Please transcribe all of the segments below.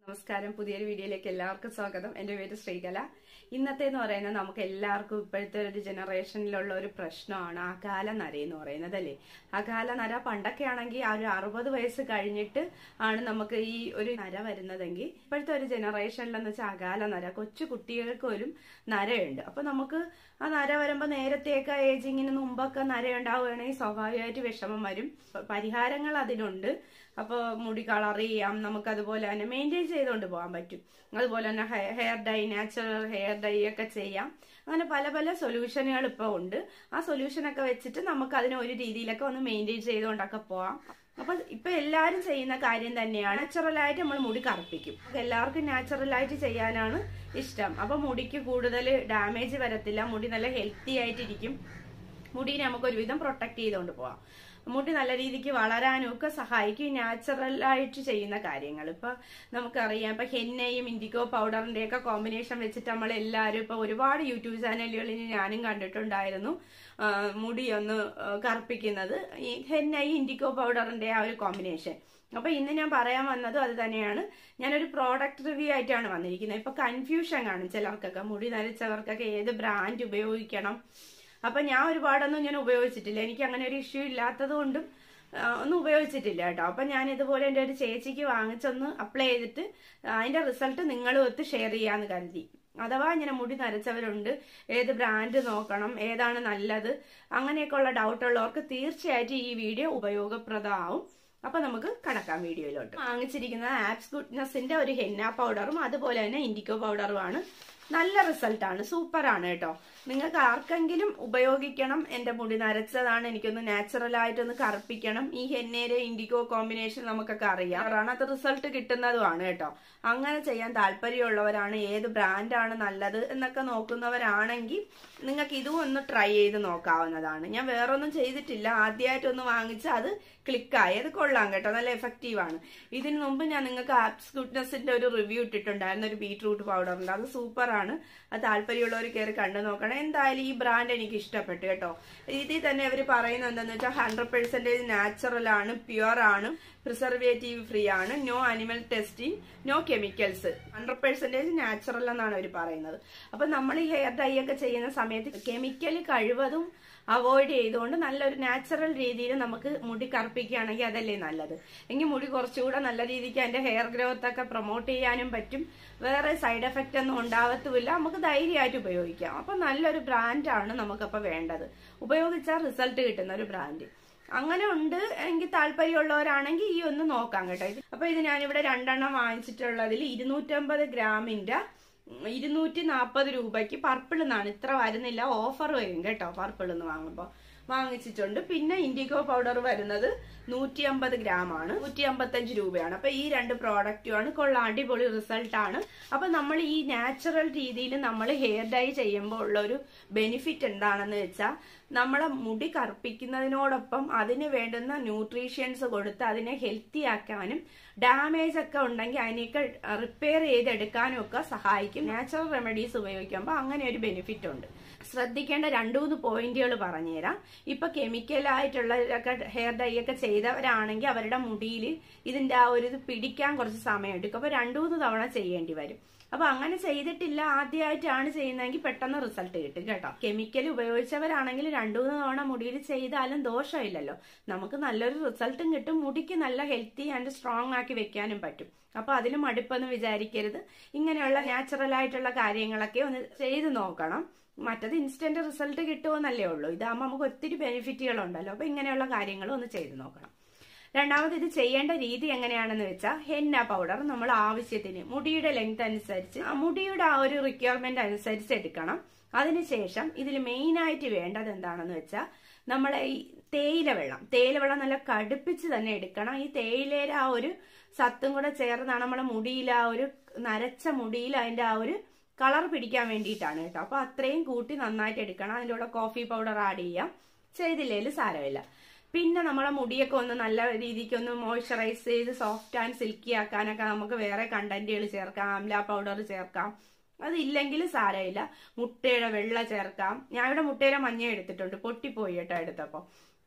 നമസ്കാരം പുതിയൊരു വീഡിയോയിലേക്ക് എല്ലാവർക്കും സ്വാഗതം എൻ്റെ പേര് ശ്രീകല ഇന്നത്തെ എന്ന് പറയുന്നത് നമുക്ക് എല്ലാവർക്കും ഇപ്പോഴത്തെ ഒരു ജനറേഷനിലുള്ള ഒരു പ്രശ്നമാണ് അകാല നര എന്ന് പറയുന്നത് അല്ലേ അകാല നര പണ്ടൊക്കെ ആണെങ്കിൽ ആ ഒരു അറുപത് വയസ്സ് കഴിഞ്ഞിട്ട് ആണ് നമുക്ക് ഈ ഒരു നര വരുന്നതെങ്കിൽ ഇപ്പോഴത്തെ ഒരു ജനറേഷനിലെന്ന് വെച്ചാൽ അകാല നര കൊച്ചു കുട്ടികൾക്ക് പോലും നരയുണ്ട് അപ്പൊ നമുക്ക് ആ നര വരുമ്പോൾ നേരത്തെയൊക്കെ ഏജിങ്ങിന് മുമ്പൊക്കെ നര ഉണ്ടാവുകയാണെങ്കിൽ സ്വാഭാവികമായിട്ട് വിഷമം വരും പരിഹാരങ്ങൾ അതിനുണ്ട് അപ്പോൾ മുടി കളർ ചെയ്യാം നമുക്ക് അതുപോലെ തന്നെ മെയിൻറ്റെയിൻ ചെയ്തുകൊണ്ട് പോകാൻ പറ്റും അതുപോലെ തന്നെ hair dye natural hair dye ഒക്കെ ചെയ്യാം അങ്ങനെ പല പല സൊല്യൂഷനുകൾ ഇപ്പോൾ ഉണ്ട് ആ സൊല്യൂഷനൊക്കെ വെച്ചിട്ട് നമുക്ക് അതിനെ ഒരു രീതിയിലൊക്കെ ഒന്ന് മെയിൻറ്റെയിൻ ചെയ്തുകൊണ്ടൊക്കെ പോവാം അപ്പൊ ഇപ്പൊ എല്ലാരും ചെയ്യുന്ന കാര്യം തന്നെയാണ് നാച്ചുറലായിട്ട് നമ്മൾ മുടി കറുപ്പിക്കും എല്ലാവർക്കും നാച്ചുറലായിട്ട് ചെയ്യാനാണ് ഇഷ്ടം അപ്പൊ മുടിക്ക് കൂടുതൽ ഡാമേജ് വരത്തില്ല മുടി നല്ല ഹെൽത്തി ആയിട്ടിരിക്കും മുടിനെ നമുക്ക് ഒരുവിധം പ്രൊട്ടക്ട് ചെയ്തുകൊണ്ട് പോവാം മുടി നല്ല രീതിക്ക് വളരാനും ഒക്കെ സഹായിക്കും നാച്ചുറൽ ആയിട്ട് ചെയ്യുന്ന കാര്യങ്ങൾ ഇപ്പൊ നമുക്കറിയാം ഇപ്പൊ ഹെന്നയും ഇൻഡിഗോ പൗഡറിന്റെ ഒക്കെ കോമ്പിനേഷൻ വെച്ചിട്ട് നമ്മൾ എല്ലാവരും ഇപ്പൊ ഒരുപാട് യൂട്യൂബ് ചാനലുകളിൽ ഞാനും കണ്ടിട്ടുണ്ടായിരുന്നു മുടി ഒന്ന് കറുപ്പിക്കുന്നത് ഈ ഹെന്നയും ഇൻഡിഗോ പൗഡറിന്റെ ആ ഒരു കോമ്പിനേഷൻ അപ്പൊ ഇന്ന് ഞാൻ പറയാൻ വന്നതും അത് തന്നെയാണ് ഞാനൊരു പ്രോഡക്റ്റ് റിവ്യൂ ആയിട്ടാണ് വന്നിരിക്കുന്നത് ഇപ്പൊ കൺഫ്യൂഷൻ കാണും ചിലർക്കൊക്കെ മുടി നരച്ചവർക്കൊക്കെ ഏത് ബ്രാൻഡ് ഉപയോഗിക്കണം അപ്പൊ ഞാൻ ഒരുപാടൊന്നും ഞാൻ ഉപയോഗിച്ചിട്ടില്ല എനിക്ക് അങ്ങനെ ഒരു ഇഷ്യൂ ഇല്ലാത്തത് കൊണ്ടും ഒന്നും ഉപയോഗിച്ചിട്ടില്ല കേട്ടോ അപ്പൊ ഞാൻ ഇതുപോലെ എൻ്റെ ഒരു ചേച്ചിക്ക് വാങ്ങിച്ചൊന്ന് അപ്ലൈ ചെയ്തിട്ട് അതിന്റെ റിസൾട്ട് നിങ്ങളും ഒത്ത് ഷെയർ ചെയ്യാന്ന് കരുതി അഥവാ ഇങ്ങനെ മുടി നരച്ചവരുണ്ട് ഏത് ബ്രാൻഡ് നോക്കണം ഏതാണ് നല്ലത് അങ്ങനെയൊക്കെയുള്ള ഡൗട്ട് ഉള്ളവർക്ക് തീർച്ചയായിട്ടും ഈ വീഡിയോ ഉപയോഗപ്രദമാവും അപ്പൊ നമുക്ക് കടക്കാം വീഡിയോയിലോട്ട് വാങ്ങിച്ചിരിക്കുന്നത് ആപ്സ് ഗുഡ്നെസിന്റെ ഒരു ഹെന്ന പൗഡറും അതുപോലെ തന്നെ ഇൻഡിക്കോ പൗഡറുമാണ് നല്ല റിസൾട്ടാണ് സൂപ്പറാണ് കേട്ടോ നിങ്ങൾക്ക് ആർക്കെങ്കിലും ഉപയോഗിക്കണം എന്റെ മുടി നരച്ചതാണ് എനിക്കൊന്ന് നാച്ചുറൽ ആയിട്ടൊന്ന് കറുപ്പിക്കണം ഈ ഹെന്നേരെ ഇൻഡിഗോ കോമ്പിനേഷൻ നമുക്കൊക്കെ അറിയാം അത് റിസൾട്ട് കിട്ടുന്നതുമാണ് കേട്ടോ അങ്ങനെ ചെയ്യാൻ താല്പര്യമുള്ളവരാണ് ഏത് ബ്രാൻഡാണ് നല്ലത് എന്നൊക്കെ നോക്കുന്നവരാണെങ്കിൽ നിങ്ങൾക്ക് ഇതും ഒന്ന് ട്രൈ ചെയ്ത് നോക്കാവുന്നതാണ് ഞാൻ വേറൊന്നും ചെയ്തിട്ടില്ല ആദ്യമായിട്ടൊന്ന് വാങ്ങിച്ച് അത് ക്ലിക്കായി അത് കൊള്ളാം കേട്ടോ നല്ല എഫക്റ്റീവ് ആണ് ഇതിനു മുമ്പ് ഞാൻ നിങ്ങൾക്ക് ആപ്സ് ഗുഡ്നെസിന്റെ ഒരു റിവ്യൂ ഇട്ടിട്ടുണ്ടായിരുന്നു ഒരു ബീട്രൂട്ട് പൗഡറിന്റെ അത് സൂപ്പറാണ് അത് താല്പര്യമുള്ളവർ കയറി കണ്ടു നോക്കണം എന്തായാലും ഈ ബ്രാൻഡ് എനിക്ക് ഇഷ്ടപ്പെട്ടു കേട്ടോ ഇതിൽ തന്നെ അവർ പറയുന്നത് എന്താണെന്ന് വെച്ചാൽ ഹൺഡ്രഡ് പെർസെന്റേജ് നാച്ചുറൽ ആണ് പ്യുവർ ആണ് പ്രിസർവേറ്റീവ് ഫ്രീ ആണ് no animal testing no chemicals hundred percentage natural എന്നാണ് അവർ പറയുന്നത് അപ്പൊ നമ്മൾ ഈ ഹെയർ ഡൈ ഒക്കെ ചെയ്യുന്ന സമയത്ത് കെമിക്കൽ കഴിവതും അവോയ്ഡ് ചെയ്തുകൊണ്ട് നല്ലൊരു നാച്ചുറൽ രീതിയിൽ നമുക്ക് മുടി കറുപ്പിക്കുകയാണെങ്കിൽ അതല്ലേ നല്ലത് എങ്കിൽ മുടി കുറച്ചുകൂടെ നല്ല രീതിക്ക് അതിന്റെ ഹെയർ ഗ്രോത്ത് ഒക്കെ പ്രൊമോട്ട് ചെയ്യാനും പറ്റും വേറെ സൈഡ് എഫക്റ്റ് ഒന്നും ഉണ്ടാവത്തുമില്ല നമുക്ക് ധൈര്യമായിട്ട് ഉപയോഗിക്കാം അപ്പൊ നല്ലൊരു ബ്രാൻഡാണ് നമുക്കപ്പോൾ വേണ്ടത് ഉപയോഗിച്ചാൽ റിസൾട്ട് കിട്ടുന്ന ഒരു ബ്രാൻഡ് അങ്ങനെ ഉണ്ട് എങ്കിൽ താല്പര്യമുള്ളവരാണെങ്കിൽ ഈ ഒന്ന് നോക്കാം കേട്ടോ അപ്പൊ ഇത് ഞാനിവിടെ രണ്ടെണ്ണം വാങ്ങിച്ചിട്ടുള്ളതിൽ ഇരുന്നൂറ്റമ്പത് ഗ്രാമിന്റെ ഇരുന്നൂറ്റി നാൽപ്പത് രൂപയ്ക്ക് പർപ്പിൾ എന്നാണ് ഇത്ര വരുന്നില്ല ഓഫർ വരും കേട്ടോ പർപ്പിൾ എന്ന് വാങ്ങുമ്പോൾ വാങ്ങിച്ചിട്ടുണ്ട് പിന്നെ ഇൻഡിഗോ പൗഡർ വരുന്നത് നൂറ്റി അമ്പത് ഗ്രാം ആണ് നൂറ്റി അമ്പത്തഞ്ച് രൂപയാണ് അപ്പൊ ഈ രണ്ട് പ്രോഡക്റ്റുമാണ് കൊള്ളാം അടിപൊളി റിസൾട്ട് ആണ് അപ്പൊ നമ്മൾ ഈ നാച്ചുറൽ രീതിയിൽ നമ്മൾ ഹെയർ ഡൈ ചെയ്യുമ്പോൾ ഉള്ള ഒരു ബെനിഫിറ്റ് എന്താണെന്ന് വെച്ചാൽ നമ്മളെ മുടി കറുപ്പിക്കുന്നതിനോടൊപ്പം അതിന് വേണ്ടുന്ന ന്യൂട്രീഷ്യൻസ് കൊടുത്ത് അതിനെ ഹെൽത്തി ആക്കാനും ഡാമേജ് ഒക്കെ ഉണ്ടെങ്കിൽ അതിനെയൊക്കെ റിപ്പയർ ചെയ്തെടുക്കാനും ഒക്കെ സഹായിക്കും നാച്ചുറൽ റെമഡീസ് ഉപയോഗിക്കുമ്പോൾ അങ്ങനെ ഒരു ബെനിഫിറ്റ് ഉണ്ട് ശ്രദ്ധിക്കേണ്ട രണ്ടു മൂന്ന് പോയിന്റുകൾ പറഞ്ഞുതരാം ഇപ്പൊ കെമിക്കലായിട്ടുള്ള ഹെയർ ഡൈ ഒക്കെ ചെയ്തവരാണെങ്കിൽ അവരുടെ മുടിയിൽ ഇതിന്റെ ആ ഒരു ഇത് പിടിക്കാൻ കുറച്ച് സമയം എടുക്കും അപ്പൊ രണ്ടു മൂന്ന് തവണ ചെയ്യേണ്ടി വരും അപ്പൊ അങ്ങനെ ചെയ്തിട്ടില്ല ആദ്യമായിട്ടാണ് ചെയ്യുന്നതെങ്കിൽ പെട്ടെന്ന് റിസൾട്ട് കിട്ടും കേട്ടോ കെമിക്കൽ ഉപയോഗിച്ചവരാണെങ്കിൽ രണ്ടു മൂന്ന് തവണ മുടിയിൽ ചെയ്താലും ദോഷമില്ലല്ലോ നമുക്ക് നല്ലൊരു റിസൾട്ടും കിട്ടും മുടിക്ക് നല്ല ഹെൽത്തി ആൻഡ് സ്ട്രോങ് ആക്കി വെക്കാനും പറ്റും അപ്പൊ അതിൽ മടുപ്പൊന്നും വിചാരിക്കരുത് ഇങ്ങനെയുള്ള നാച്ചുറൽ ആയിട്ടുള്ള കാര്യങ്ങളൊക്കെ ഒന്ന് ചെയ്ത് നോക്കണം മറ്റത് ഇൻസ്റ്റന്റ് റിസൾട്ട് കിട്ടുമെന്നല്ലേ ഉള്ളൂ ഇതാകുമ്പോൾ നമുക്ക് ഒത്തിരി ബെനിഫിറ്റുകളുണ്ടല്ലോ അപ്പൊ ഇങ്ങനെയുള്ള കാര്യങ്ങളും ഒന്ന് ചെയ്ത് നോക്കണം രണ്ടാമത് ഇത് ചെയ്യേണ്ട രീതി എങ്ങനെയാണെന്ന് വെച്ചാൽ ഹെന്ന പൗഡർ നമ്മൾ ആവശ്യത്തിന് മുടിയുടെ ലെങ്ത് അനുസരിച്ച് മുടിയുടെ ആ ഒരു റിക്വയർമെന്റ് അനുസരിച്ച് എടുക്കണം അതിനുശേഷം ഇതിൽ മെയിൻ ആയിട്ട് വേണ്ടത് എന്താണെന്ന് വെച്ചാൽ നമ്മളെ ഈ തേയില വെള്ളം തേയില വെള്ളം നല്ല കടുപ്പിച്ച് തന്നെ എടുക്കണം ഈ തേയിലയുടെ ആ ഒരു സത്തും കൂടെ ചേർന്നാണ് നമ്മളെ മുടിയിൽ ആ ഒരു നരച്ച മുടിയിൽ അതിന്റെ ആ ഒരു കളർ പിടിക്കാൻ വേണ്ടിയിട്ടാണ് കേട്ടോ അപ്പൊ അത്രയും കൂട്ടി നന്നായിട്ട് എടുക്കണം അതിൻ്റെ കൂടെ കോഫി പൗഡർ ആഡ് ചെയ്യാം ചെയ്തില്ലേലും സാരമില്ല പിന്നെ നമ്മളെ മുടിയൊക്കെ ഒന്ന് നല്ല രീതിക്ക് ഒന്ന് മോയ്സ്ചറൈസ് ചെയ്ത് സോഫ്റ്റ് ആൻഡ് സിൽക്കി ആക്കാനൊക്കെ നമുക്ക് വേറെ കണ്ടന്റുകൾ ചേർക്കാം ആംല പൗഡർ ചേർക്കാം അതില്ലെങ്കിൽ സാരമില്ല മുട്ടയുടെ വെള്ള ചേർക്കാം ഞാൻ ഇവിടെ മുട്ടയുടെ മഞ്ഞ എടുത്തിട്ടുണ്ട് പൊട്ടിപ്പോയി കേട്ടോ എടുത്തപ്പോൾ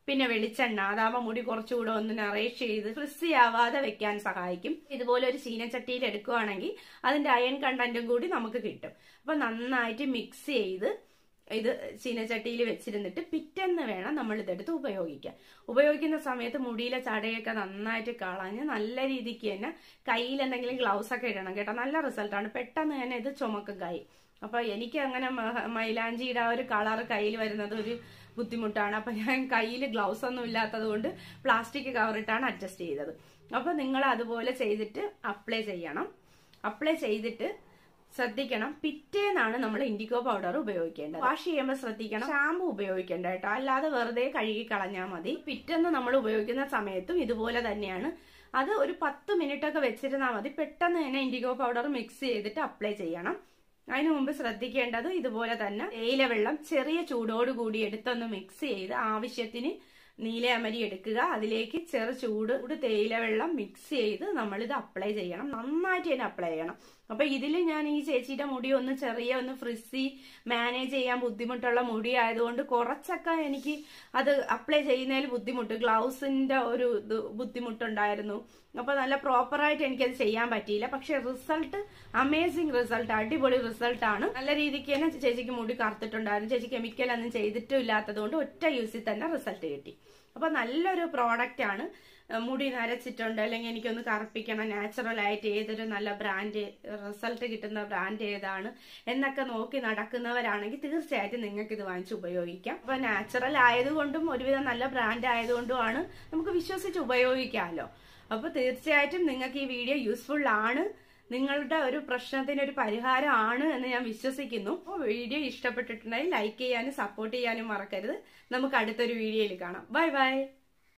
പിന്നെ വെളിച്ചെണ്ണ അതാകുമ്പോൾ മുടി കുറച്ചുകൂടെ ഒന്ന് നറേഷ് ചെയ്ത് ഫ്രിസി ആവാതെ വെക്കാൻ സഹായിക്കും ഇതുപോലെ ഒരു ചീനച്ചട്ടിയിൽ എടുക്കുവാണെങ്കിൽ അതിന്റെ അയൺ കണ്ടന്റും കൂടി നമുക്ക് കിട്ടും അപ്പൊ നന്നായിട്ട് മിക്സ് ചെയ്ത് ഇത് ചീനച്ചട്ടിയിൽ വെച്ചിരുന്നിട്ട് പിറ്റെന്ന് വേണം നമ്മൾ ഇതെടുത്ത് ഉപയോഗിക്കാൻ ഉപയോഗിക്കുന്ന സമയത്ത് മുടിയിലെ ചടയൊക്കെ നന്നായിട്ട് കളഞ്ഞ് നല്ല രീതിക്ക് തന്നെ കയ്യിൽ എന്തെങ്കിലും ഗ്ലൗസ് ഒക്കെ ഇടണം കേട്ടോ നല്ല റിസൾട്ടാണ് പെട്ടെന്ന് തന്നെ ഇത് ചുമക്കും കൈ അപ്പൊ എനിക്ക് അങ്ങനെ മ- മൈലാഞ്ചിയുടെ ആ ഒരു കളർ കയ്യിൽ വരുന്നത് ഒരു ബുദ്ധിമുട്ടാണ് അപ്പൊ ഞാൻ കയ്യിൽ ഗ്ലൗസ് ഒന്നും ഇല്ലാത്തത് കൊണ്ട് പ്ലാസ്റ്റിക് കവറിട്ടാണ് അഡ്ജസ്റ്റ് ചെയ്തത് അപ്പൊ നിങ്ങൾ അതുപോലെ ചെയ്തിട്ട് അപ്ലൈ ചെയ്യണം അപ്ലൈ ചെയ്തിട്ട് ശ്രദ്ധിക്കണം പിറ്റേന്നാണ് നമ്മൾ ഇൻഡിഗോ പൗഡർ ഉപയോഗിക്കേണ്ടത് വാഷ് ചെയ്യുമ്പോൾ ശ്രദ്ധിക്കണം ഷാമ്പു ഉപയോഗിക്കേണ്ട കേട്ടോ അല്ലാതെ വെറുതെ കഴുകി കളഞ്ഞാൽ മതി പിറ്റേന്ന് നമ്മൾ ഉപയോഗിക്കുന്ന സമയത്തും ഇതുപോലെ തന്നെയാണ് അത് ഒരു പത്ത് മിനിറ്റ് ഒക്കെ വെച്ചിരുന്നാൽ മതി പെട്ടെന്ന് തന്നെ ഇൻഡിഗോ പൗഡർ മിക്സ് ചെയ്തിട്ട് അപ്ലൈ ചെയ്യണം അതിനു മുമ്പ് ശ്രദ്ധിക്കേണ്ടത് ഇതുപോലെ തന്നെ തേയില വെള്ളം ചെറിയ ചൂടോട് കൂടി എടുത്തൊന്ന് മിക്സ് ചെയ്ത് ആവശ്യത്തിന് നീല അമരി എടുക്കുക അതിലേക്ക് ചെറു ചൂട് ചൂട് തേയില വെള്ളം മിക്സ് ചെയ്ത് നമ്മൾ ഇത് അപ്ലൈ ചെയ്യണം നന്നായിട്ട് തന്നെ അപ്ലൈ ചെയ്യണം അപ്പൊ ഇതിൽ ഞാൻ ഈ ചേച്ചിയുടെ മുടി ഒന്ന് ചെറിയ ഒന്ന് ഫ്രിസി മാനേജ് ചെയ്യാൻ ബുദ്ധിമുട്ടുള്ള മുടി ആയതുകൊണ്ട് കുറച്ചൊക്കെ എനിക്ക് അത് അപ്ലൈ ചെയ്യുന്നതിൽ ബുദ്ധിമുട്ട് ഗ്ലൗസിന്റെ ഒരു ഇത് ബുദ്ധിമുട്ടുണ്ടായിരുന്നു അപ്പൊ നല്ല പ്രോപ്പറായിട്ട് എനിക്കത് ചെയ്യാൻ പറ്റിയില്ല പക്ഷെ റിസൾട്ട് അമേസിങ് റിസൾട്ട് അടിപൊളി റിസൾട്ട് ആണ് നല്ല രീതിക്ക് തന്നെ ചേച്ചിക്ക് മുടി കറുത്തിട്ടുണ്ടായിരുന്നു ചേച്ചി കെമിക്കൽ ഒന്നും ചെയ്തിട്ടും ഇല്ലാത്തത് കൊണ്ട് ഒറ്റ യൂസിൽ തന്നെ റിസൾട്ട് കിട്ടി അപ്പൊ നല്ലൊരു പ്രോഡക്റ്റ് ആണ് ഏഹ് മുടി നരച്ചിട്ടുണ്ട് അല്ലെങ്കിൽ എനിക്കൊന്ന് കറുപ്പിക്കണം നാച്ചുറൽ ആയിട്ട് ഏതൊരു നല്ല ബ്രാൻഡ് റിസൾട്ട് കിട്ടുന്ന ബ്രാൻഡ് ഏതാണ് എന്നൊക്കെ നോക്കി നടക്കുന്നവരാണെങ്കിൽ തീർച്ചയായിട്ടും നിങ്ങൾക്ക് ഇത് വാങ്ങിച്ച് ഉപയോഗിക്കാം അപ്പൊ നാച്ചുറൽ ആയതുകൊണ്ടും ഒരുവിധം നല്ല ബ്രാൻഡ് ആയതുകൊണ്ടുമാണ് നമുക്ക് വിശ്വസിച്ച് ഉപയോഗിക്കാമല്ലോ അപ്പൊ തീർച്ചയായിട്ടും നിങ്ങൾക്ക് ഈ വീഡിയോ യൂസ്ഫുൾ ആണ് നിങ്ങളുടെ ഒരു പ്രശ്നത്തിന് ഒരു പരിഹാരമാണ് എന്ന് ഞാൻ വിശ്വസിക്കുന്നു അപ്പോൾ വീഡിയോ ഇഷ്ടപ്പെട്ടിട്ടുണ്ടെങ്കിൽ ലൈക്ക് ചെയ്യാനും സപ്പോർട്ട് ചെയ്യാനും മറക്കരുത് നമുക്ക് അടുത്തൊരു വീഡിയോയിൽ കാണാം ബൈ ബൈ